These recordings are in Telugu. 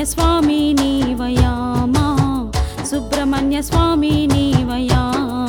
సుబ్రహ్మణ్య స్వామి నీవయా మా సుబ్రహ్మణ్య స్వామి నీవయా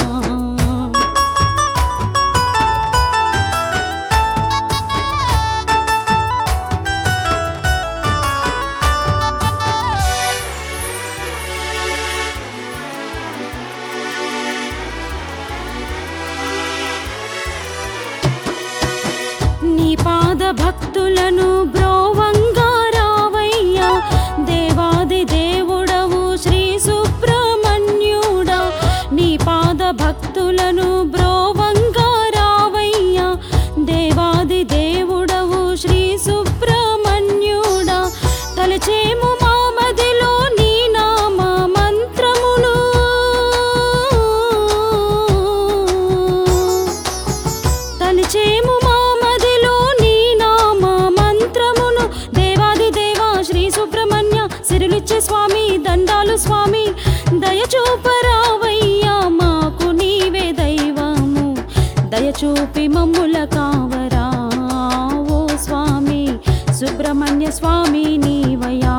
నీ పాద భక్తులను బ్రోవంగా రావయ్యా దేవాది దేవుడవు శ్రీ సుబ్రహ్మణ్యుడా నీ పాద భక్తులను బ్రోవంగా రావయ్యా దేవాది దేవుడవు శ్రీ సుబ్రహ్మణ్యుడా తలచేము మా మదిలో నీ నామ మంత్రమును తలిచేము మా మదిలో నీ నామ మంత్రమును దేవాది దేవా శ్రీ సుబ్రహ్మణ్య సిరులిచ్చే స్వామి దండాలు స్వామి దయచూపరావయ్యా మాకు నీవే దైవము దయచూపి మమ్ముల కావరా ఓ స్వామి సుబ్రహ్మణ్య స్వామి నీవయా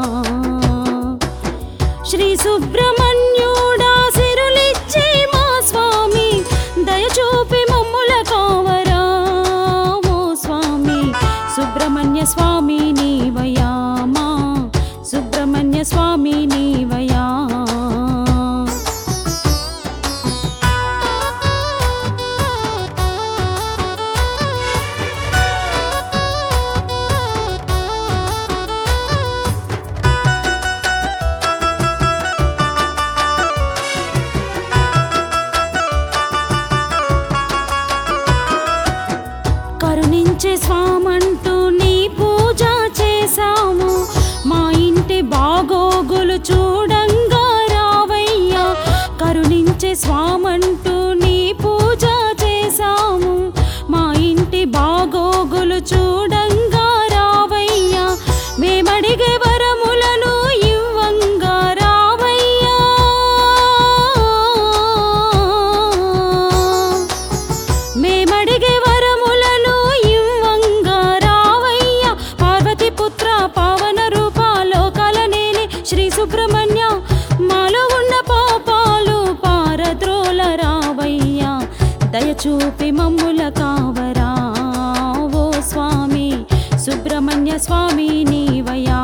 శ్రీ సుబ్రహ్మణ్యుడా సిరులిచ్చే మా స్వామి దయచూపి మమ్ముల కావరా ఓ స్వామి సుబ్రహ్మణ్య స్వామి నీవయా మా సుబ్రహ్మణ్య స్వామి నీవయా కరుణించే స్వామంటూ నీ పూజ చేశాము మా ఇంటి బాగోగులు చూడంగా రావయ్యా కరుణించే స్వామంటూ నీ పూజ చేశాము మా ఇంటి బాగోగులు చూడంగా రావయ్యా మేమడిగే వరములను ఇవ్వంగా రావయ్యా మేమడిగే వరములను ఇవ్వంగా రావయ్య పార్వతి పుత్ర పావన రూప లోకాల నేలి శ్రీ సుబ్రహ్మణ్య మాలో ఉన్న పాపాలు పారద్రోల రావయ్య దయచూపి మమ్ముల కావరా ఓ స్వామి సుబ్రహ్మణ్య స్వామి నీవయా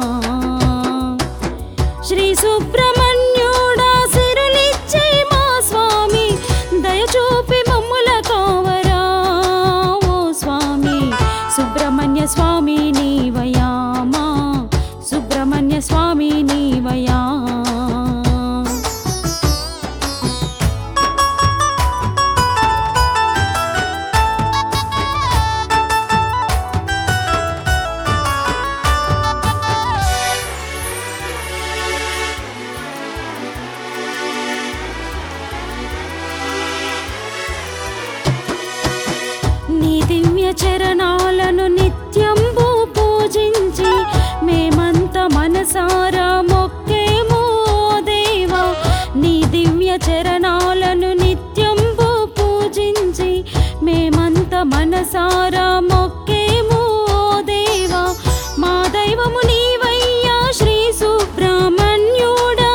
శ్రీ సుబ్రహ్మణ్యుడా సిరులిచ్చే మా స్వామి దయచూపి మమ్ముల కావరా ఓ స్వామి సుబ్రహ్మణ్య స్వామి నీవయా మా సుబ్రహ్మణ్య స్వామి నీవయా నీ దివ్య చరణాలను నిత్యంబు పూజించి మేమంత మనసారా మొక్కేమో దేవా నీ దివ్య చరణాలను నిత్యంబు పూజించి మేమంత మనసారా మొక్కేమో దేవా మా దైవము నీవయ్యా శ్రీ సుబ్రహ్మణ్యుడా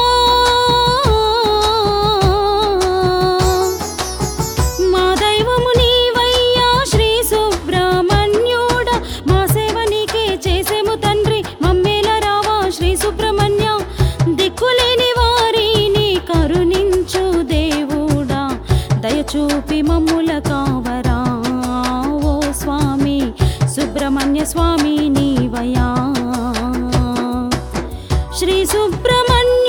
మా దైవము నీవయ్యా శ్రీ సుబ్రహ్మణ్యుడా మా సేవ నీకే చేసేము తండ్రి మమ్మేల రావా శ్రీ సుబ్రహ్మణ్య దిక్కులేని వారిని కరుణించు దేవుడా దయచూపి మమ్ముల కావరా ఓ స్వామి సుబ్రహ్మణ్య స్వామి నీవయా శ్రీ సుబ్రహ్మణ్య